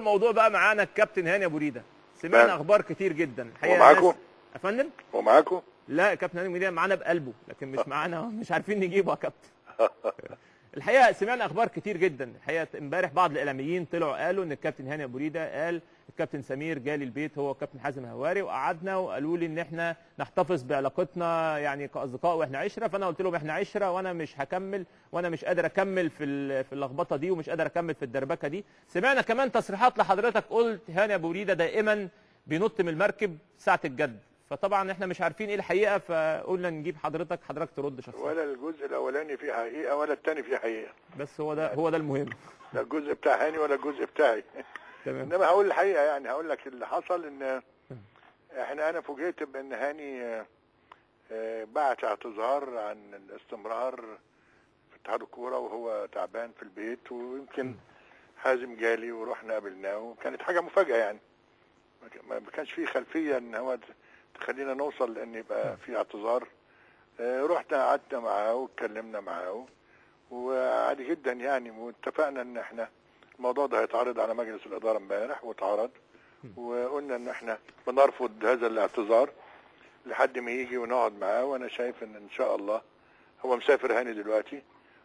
الموضوع بقى معانا الكابتن هاني ابو ريده سمعنا نعم. اخبار كتير جدا الحقيقه ومعاكم؟ ناس- يا فندم ومعاكم لا الكابتن هاني ابو ريده معانا بقلبه لكن مش معانا مش عارفين نجيبه يا كابتن الحقيقه سمعنا اخبار كتير جدا الحقيقه امبارح بعض الاعلاميين طلعوا قالوا ان الكابتن هاني ابو ريده قال الكابتن سمير جالي البيت هو والكابتن حازم هواري وقعدنا وقالوا لي ان احنا نحتفظ بعلاقتنا يعني كاصدقاء واحنا عشره فانا قلت لهم احنا عشره وانا مش هكمل وانا مش قادر اكمل في ال- في اللخبطه دي ومش قادر اكمل في الدربكه دي سمعنا كمان تصريحات لحضرتك قلت هاني ابو ريده دائما بينط من المركب ساعه الجد فطبعا احنا مش عارفين ايه الحقيقه فقلنا نجيب حضرتك حضرتك ترد شخصيا ولا الجزء الاولاني فيه حقيقه ولا الثاني فيه حقيقه بس هو ده هو ده المهم لا الجزء بتاع هاني ولا الجزء بتاعي تمام انما هقول الحقيقه يعني هقول لك اللي حصل ان احنا انا فوجئت بان هاني آه، آه، بعت اعتذار عن الاستمرار في اتحاد الكوره وهو تعبان في البيت ويمكن حازم جالي ورحنا قابلناه وكانت حاجه مفاجاه يعني ما ك- ما كانش في خلفيه ان هو ت- تخلينا نوصل لان يبقى في اعتذار آه، رحنا قعدنا معاه واتكلمنا معاه وعادي جدا يعني واتفقنا ان احنا الموضوع ده هيتعرض على مجلس الاداره امبارح واتعرض وقلنا ان احنا بنرفض هذا الاعتذار لحد ما يجي ونقعد معاه وانا شايف ان ان شاء الله هو مسافر هاني دلوقتي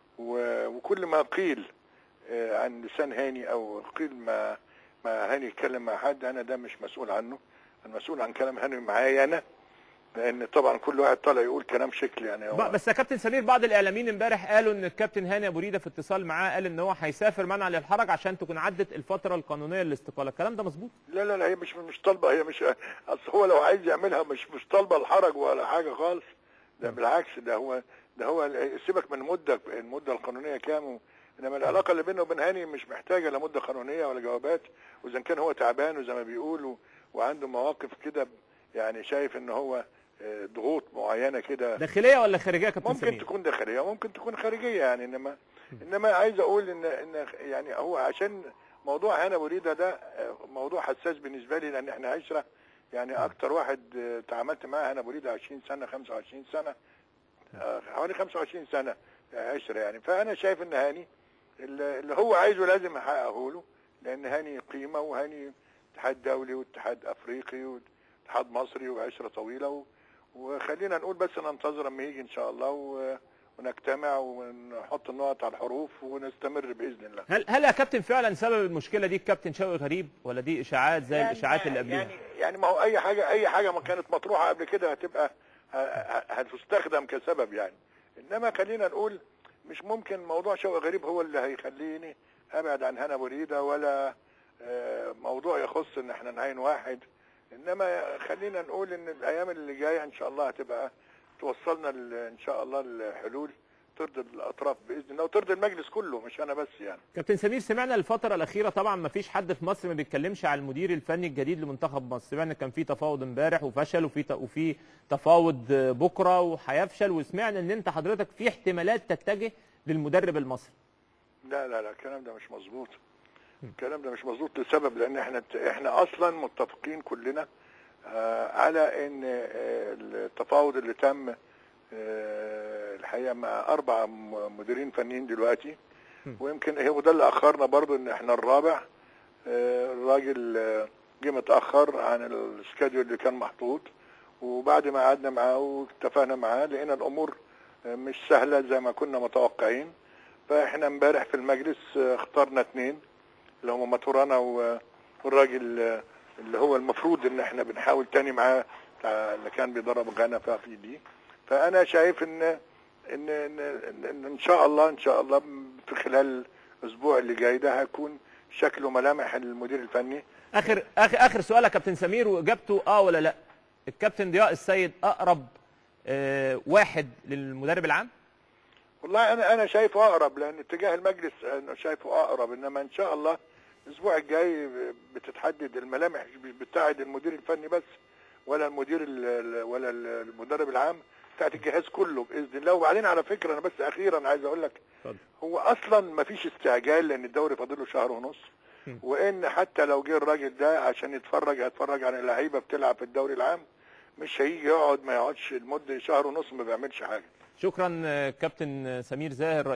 و- وكل ما قيل آه، عن لسان هاني او قيل ما ما هاني يتكلم مع حد انا ده مش مسؤول عنه المسؤول عن كلام هاني معايا انا لان طبعا كل واحد طالع يقول كلام شكل يعني هو ب- بس يا كابتن سمير بعض الاعلاميين امبارح قالوا ان الكابتن هاني ابو ريده في اتصال معاه قال ان هو هيسافر منع للحرج عشان تكون عدت الفتره القانونيه للاستقاله الكلام ده مظبوط لا لا لا هي مش مش طالبه هي مش اصل هو لو عايز يعملها مش مش طالبه الحرج ولا حاجه خالص ده بالعكس ده هو ده هو سيبك من المده المده القانونيه كام و- انما العلاقه اللي بينه وبين هاني مش محتاجه لا مده قانونيه ولا جوابات واذا كان هو تعبان وزي ما بيقولوا وعنده مواقف كده يعني شايف ان هو آه، ضغوط معينه كده داخليه ولا خارجيه يا كابتن ممكن سمير تكون داخليه وممكن تكون خارجيه يعني انما انما عايز اقول ان ان يعني هو عشان موضوع هنا بريده ده آه، موضوع حساس بالنسبه لي لان احنا عشره يعني اكتر واحد آه، تعاملت معاه هنا بريده 20 سنه 25 سنه آه، حوالي 25 سنه آه، عشره يعني فانا شايف ان هاني اللي اللي هو عايزه لازم احققه له لان هاني قيمه وهاني اتحاد دولي واتحاد افريقي واتحاد مصري وعشره طويله و وخلينا نقول بس ننتظر اما يجي ان شاء الله و... ونجتمع ونحط النقط على الحروف ونستمر باذن الله هل هل يا كابتن فعلا سبب المشكله دي الكابتن شوقي غريب ولا دي اشاعات زي الاشاعات اللي قبلها يعني يعني ما هو اي حاجه اي حاجه ما كانت مطروحه قبل كده هتبقى ه- ه- هتستخدم كسبب يعني انما خلينا نقول مش ممكن موضوع شوقي غريب هو اللي هيخليني ابعد عن هنا بريده ولا آه، موضوع يخص ان احنا نعين واحد انما خلينا نقول ان الايام اللي جايه ان شاء الله هتبقى توصلنا ل- ان شاء الله لحلول ترضي الاطراف باذن الله وترضي المجلس كله مش انا بس يعني كابتن سمير سمعنا الفترة الأخيرة طبعا ما فيش حد في مصر ما بيتكلمش على المدير الفني الجديد لمنتخب مصر، سمعنا كان في تفاوض امبارح وفشل وفي ت- وفي تفاوض بكرة وهيفشل وسمعنا إن أنت حضرتك في احتمالات تتجه للمدرب المصري. لا لا لا الكلام ده مش مظبوط الكلام ده مش مظبوط لسبب لان احنا احنا اصلا متفقين كلنا آه على ان آه التفاوض اللي تم آه الحقيقه مع اربع م- مديرين فنيين دلوقتي ويمكن هو ده اللي اخرنا برضو ان احنا الرابع آه الراجل آه، جه متاخر عن السكاديول اللي كان محطوط وبعد ما قعدنا معاه واتفقنا معاه لقينا الامور آه، مش سهله زي ما كنا متوقعين فاحنا امبارح في المجلس آه، اخترنا اثنين اللي هم ماتورانا و- والراجل آه، اللي هو المفروض ان احنا بنحاول تاني معاه بتاع اللي كان بيدرب غانا في في دي فانا شايف ان ان ان, إن, إن, إن شاء الله ان شاء الله في خلال الاسبوع اللي جاي ده هيكون شكل وملامح المدير الفني آخر آخر آخر سؤال يا كابتن سمير وإجابته آه ولا لأ؟ الكابتن ضياء السيد أقرب آه واحد للمدرب العام؟ والله انا انا شايفه اقرب لان اتجاه المجلس انا شايفه اقرب انما ان شاء الله الاسبوع الجاي بتتحدد الملامح مش بتاعه المدير الفني بس ولا المدير ال- ال- ولا ال- المدرب العام بتاعت الجهاز كله باذن الله وبعدين على فكره انا بس اخيرا عايز اقول لك اتفضل. هو اصلا ما فيش استعجال لان الدوري فاضله شهر ونص وان حتى لو جه الراجل ده عشان يتفرج هيتفرج على لعيبه بتلعب في الدوري العام مش هيجي يقعد ما يقعدش لمده شهر ونص ما بيعملش حاجه شكرا آه، كابتن سمير زاهر